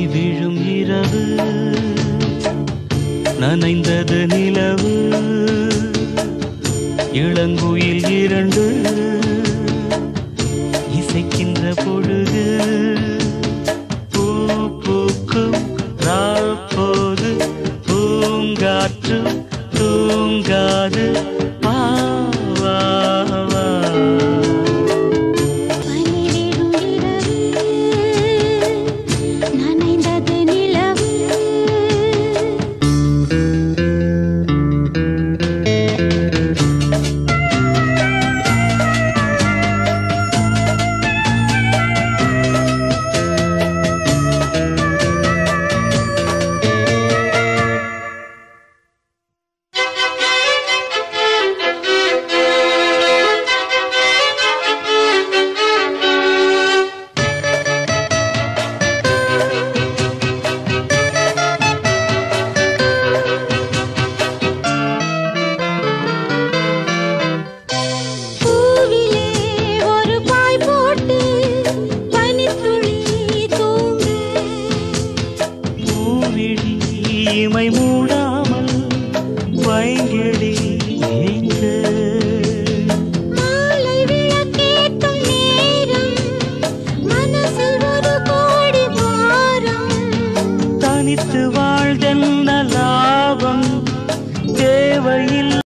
விழும் இரவு நனைந்தது நிலவு இளங்குயில் இரண்டு இசைக்கின்ற பொழுது பூ பூக்கும் ராப்போது பூங்காற்று தூங்காது வா, வா, வா. பனிவிழும் இரவு நனைந்தது நிலவு பூவிலே ஒரு பாய் போட்டு பனித்துளி தூங்க பூவிழி இமை மூடாமல் வைங்கிழி ஏங்க மாலை விளக்கேற்றும் நேரம் மனசில் ஒரு கோடி பாரம் தனித்து வாழ்தென்ன லாபம் தேவையில்